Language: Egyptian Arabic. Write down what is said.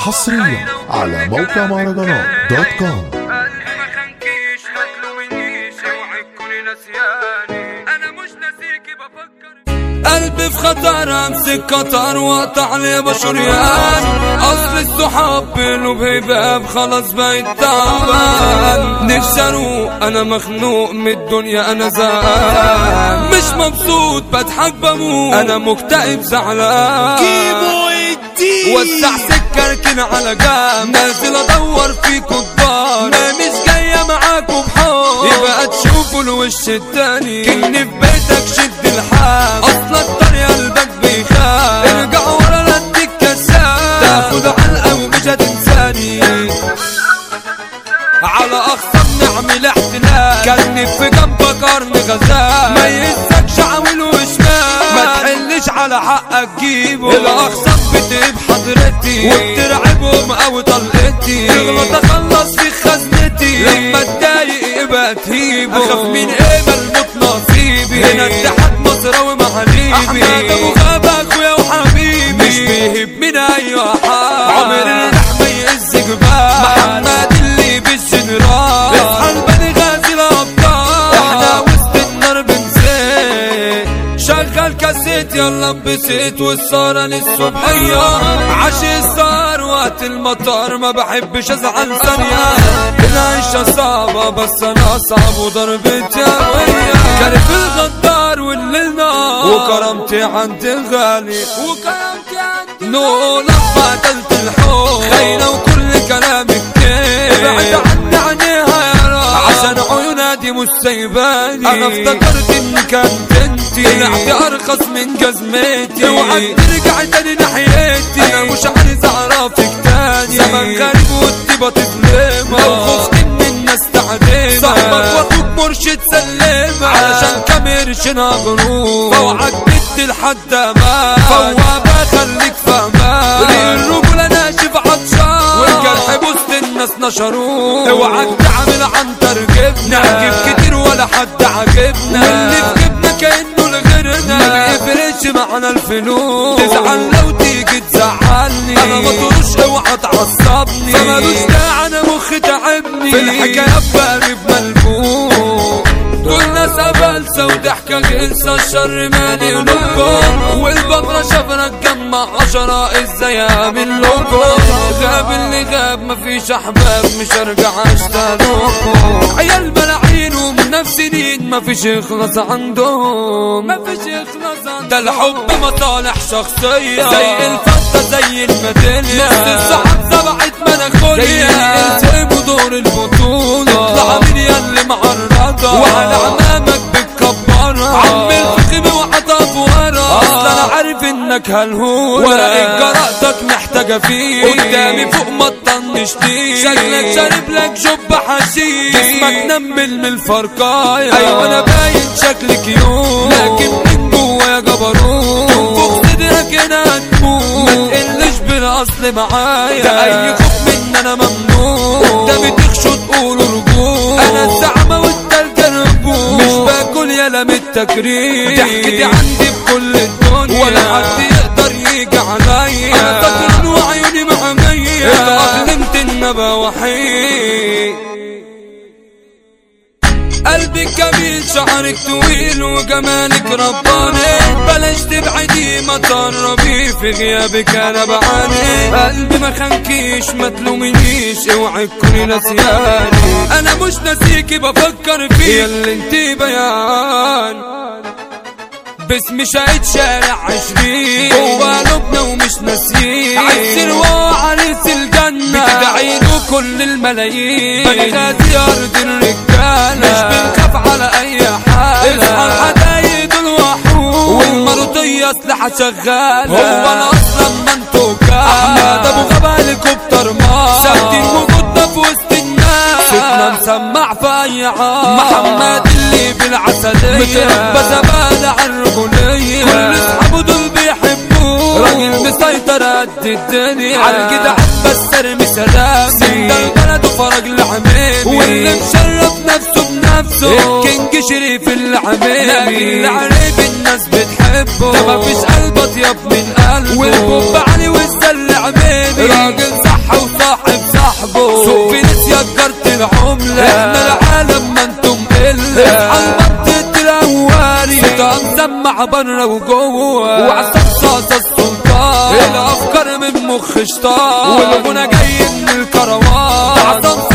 حصريا على موقع مهرجانات دوت كوم قلبي ما خانكيش ما تلومنيش اوعي تكوني نسياني انا مش ناسيكي بفكر قلبي في خطر امسك قطر واقطع لي بشريان اصل الصحاب بينه بهباب خلاص بقيت تعبان نفسي اروق انا مخنوق من الدنيا انا زهقان مش مبسوط بضحك بموت انا مكتئب زعلان وسع سكة اركن على جنب نازل ادور فيكوا كبار ما مش جاية معاكوا بحب يبقى تشوفوا الوش التاني كني في بيتك شد الحام اصلا الطريق قلبك بيخاف ارجع ورا لا اديك كسام تاخد علقة ومش هتنساني على اخصام نعمل احتلال كان في جنبك قرن غزال ما يهزكش عامل وشمال ما تحلش على حقك جيبه الاخصام بتقيب حضرتي وبترعبهم او طلقتي تغلط اخلص في خزنتي لما اتضايق يبقى تهيبه اخاف من ايه ملموت نصيبي هنا اتحاد مصراوي مع حبيبي احمد ابو غابة اخويا وحبيبي مش بيهب من اي حال عمر الريح ما يهز جبال محمد اللي بالجنرال اصحى البني غازي الابطال احنا وسط النار بنزيد شغل كاسيت يلا انبسط والسهرة للصبحية عشي السهر وقت المطار ما بحبش ازعل ثانية العيشة صعبة بس انا صعب وضربتي قوية كارف الغدار والليل نار وكرامتي عندي غالي وكرامتي عندي نو لما قتلت الحب خاينة وكل كلامك كيف ابعد عني عينيها يا رب عشان عيونها دي مش سايباني انا افتكرت ان كانت انتي طلعت ارخص من جزمتي اوعى ترجع تاني ناحيتي انا مش عايز اعرفك تاني زمن غريب والطيبة تظلمها لو خفت من الناس تعدمها صاحبك واخوك مرشد سلمها علشان كام قرش غروب فوعك بنت لحد ما فوابة خليك فاهمان الرجولة ناشف عطشان والجرح بوسط الناس نشروه اوعك تعمل عنتر جبنا نعجب كتير ولا حد عاجبنا اللي في جبنا كانه لغيرنا ما بيفرقش معانا الفلوس تزعل لو تيجي تزعلني انا مطروش اوعى تعصبني فمالوش داعي انا مخي تعبني في الحكايات بقرب ملبوس دول ناس بلسة وضحكة غلسة الشر مالي قلوبكم والبطرة شافنا تجمع عشرة ازاي اعمل لكم غاب اللي غاب مفيش احباب مش ارجع اشتغلكم عيال ملاعين ومن نفس سنين مفيش يخلص عندهم مفيش يخلص عندهم ده الحب مصالح شخصية زي الفتة زي الميدالية نص الصحاب سبعت مناخوليا التهموا دور البطولة اطلع من ياللي معرضة وعلى عمامك بتكبرها عم الفخم وحطف ورا اصلا انا عارف انك هالهولة ورقة جرأتك محتاجة فيه قدامي فوق ما تطنشتيش شكلك شارب لك جب حشيش جسمك نمل من الفرقاية ايوه انا باين شكلك يوم لكن من جوايا جبروت تنفخ صدرك هنا هتموت ما تقلش بالاصل معايا ده اي خوف من انا ممنوع قدامي تخشوا تقولوا رجوع انا الزعمة والتلج رجوع مش باكل يالا من التكريم ضحكتي عندي بكل الدنيا ولا حد يقدر يجي عليا انا سكران وعيوني محمية اتأقلمت ان ابقى وحيد قلبك جميل شعرك طويل وجمالك رباني بلاش تبعدي ما تقربي في غيابك انا بعاني قلبي ما خانكيش ما تلومنيش اوعي تكوني نسياني انا مش ناسيكي بفكر فيه اللي انت بيان باسم شاهد شارع عشرين جوا قلوبنا ومش ناسيين عز الواقع عريس الجنة بتدعي له كل الملايين بني غازي أرض الرجالة مش بنخاف على أي حالة اصحى الحدايد الوحوش والمرضية أسلحة شغالة هو أنا أصلا ما انتو أحمد أبو غابة هليكوبتر مار ثابتين وجودنا في وسط الناس صوتنا مسمع في أي عام محمد اللي بالعسلية متربى زبالة على الرجولية كل اصحابه دول بيحبوه راجل مسيطر قد الدنيا على الجدع بس ارمي سلام سندر البلد وفرج العميمي واللي مشرف نفسه بنفسه الكينج شريف العميمي لكن العريب الناس بتحبه ده مفيش قلب اطيب من قلبه والبوب علي والسل عميمي راجل صح إلا احنا العالم ما انتم إلا اصحى المنطقة الأولي ستة مسمع برا وجوه وعصام صاصة السلطان الأفكار من مخ شطان والغنى جاي من الكروان عصام